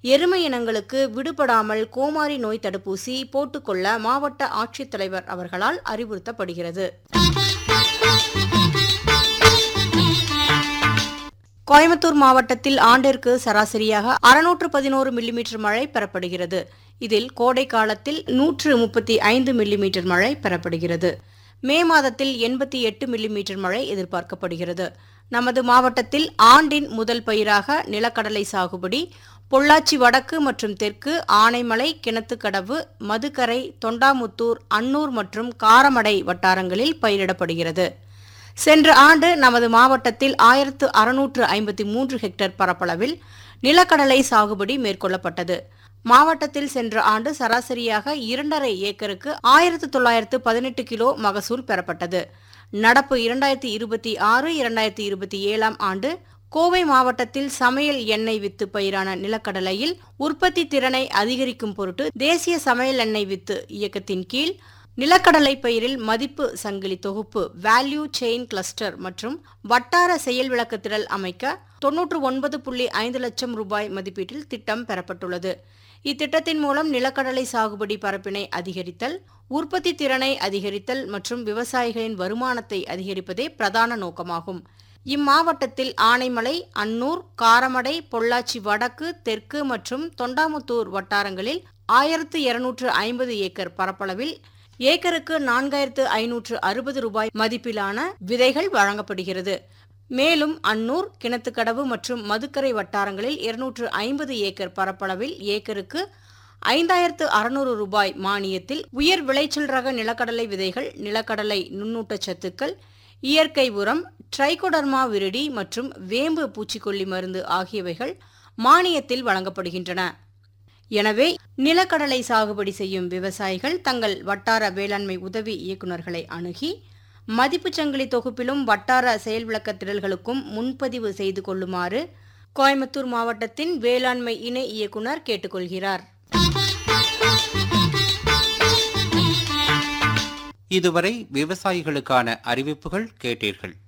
எருமை இனங்களுக்கு விடுபடாமல் கோமாரி நோய் தடுப்பூசி போட்டுக்கொள்ள மாவட்ட ஆட்சித்தலைவர் அவர்களால் அறிவுறுத்தப்படுகிறது கோயம்புத்தூர் மாவட்டத்தில் ஆண்டிற்கு சராசரியாக அறுநூற்று பதினோரு மில்லிமீட்டர் மழை பெறப்படுகிறது இதில் கோடை காலத்தில் நூற்று முப்பத்தி ஐந்து மில்லிமீட்டர் மழை பெறப்படுகிறது மே மாதத்தில் எண்பத்தி எட்டு மில்லிமீட்டர் மழை எதிர்பார்க்கப்படுகிறது நமது மாவட்டத்தில் ஆண்டின் முதல் பயிராக நிலக்கடலை சாகுபடி பொள்ளாச்சி வடக்கு மற்றும் தெற்கு ஆனைமலை கிணத்துக்கடவு மதுக்கரை தொண்டாமுத்தூர் அன்னூர் மற்றும் காரமடை வட்டாரங்களில் பயிரிடப்படுகிறது சென்ற ஆண்டு நமது மாவட்டத்தில் ஆயிரத்து அறுநூற்று ஐம்பத்தி மூன்று ஹெக்டேர் பரப்பளவில் நிலக்கடலை சாகுபடி மேற்கொள்ளப்பட்டது மாவட்டத்தில் சென்ற ஆண்டு சராசரியாக இரண்டரை ஏக்கருக்கு ஆயிரத்து தொள்ளாயிரத்து பதினெட்டு கிலோ மகசூல் பெறப்பட்டது நடப்பு இரண்டாயிரத்தி இருபத்தி ஆறு இரண்டாயிரத்தி இருபத்தி ஏழாம் ஆண்டு கோவை மாவட்டத்தில் சமையல் எண்ணெய் வித்து பயிரான நிலக்கடலையில் உற்பத்தி திறனை அதிகரிக்கும் பொருட்டு தேசிய சமையல் எண்ணெய் வித்து இயக்கத்தின் கீழ் நிலக்கடலை பயிரில் மதிப்பு சங்கிலி தொகுப்பு வேல்யூ செயின் கிளஸ்டர் மற்றும் வட்டார செயல் விளக்கத்திரல் அமைக்க தொன்னூற்று ஒன்பது புள்ளி ஐந்து லட்சம் ரூபாய் மதிப்பீட்டில் திட்டம் பெறப்பட்டுள்ளது இத்திட்டத்தின் மூலம் நிலக்கடலை சாகுபடி பரப்பினை அதிகரித்தல் உற்பத்தி திறனை அதிகரித்தல் மற்றும் விவசாயிகளின் வருமானத்தை அதிகரிப்பதே பிரதான நோக்கமாகும் இம்மாவட்டத்தில் ஆனைமலை அன்னூர் காரமடை பொள்ளாச்சி வடக்கு தெற்கு மற்றும் தொண்டாமுத்தூர் வட்டாரங்களில் ஆயிரத்து இருநூற்று ஐம்பது ஏக்கர் பரப்பளவில் ஏக்கருக்கு நான்காயிரத்து ஐநூற்று அறுபது ரூபாய் மதிப்பிலான விதைகள் வழங்கப்படுகிறது மேலும் அன்னூர் கிணத்துக்கடவு மற்றும் மதுக்கரை வட்டாரங்களில் இருநூற்று ஐம்பது ஏக்கர் பரப்பளவில் ஏக்கருக்கு ஐந்தாயிரத்து அறுநூறு ரூபாய் மானியத்தில் உயர் விளைச்சல் ரக நிலக்கடலை விதைகள் நிலக்கடலை நுண்ணூட்டச்சத்துக்கள் இயற்கை உரம் ட்ரைகோடர்மா விரிடி மற்றும் வேம்பு பூச்சிக்கொல்லி மருந்து ஆகியவைகள் மானியத்தில் வழங்கப்படுகின்றன எனவே நிலக்கடலை சாகுபடி செய்யும் விவசாயிகள் தங்கள் வட்டார வேளாண்மை உதவி இயக்குநர்களை அணுகி மதிப்புச் சங்கிலி தொகுப்பிலும் வட்டார செயல் விளக்க திரள்களுக்கும் முன்பதிவு செய்து கொள்ளுமாறு கோயம்புத்தூர் மாவட்டத்தின் வேளாண்மை இணை இயக்குனர் கேட்டுக்கொள்கிறார் இதுவரை விவசாயிகளுக்கான அறிவிப்புகள் கேட்டீர்கள்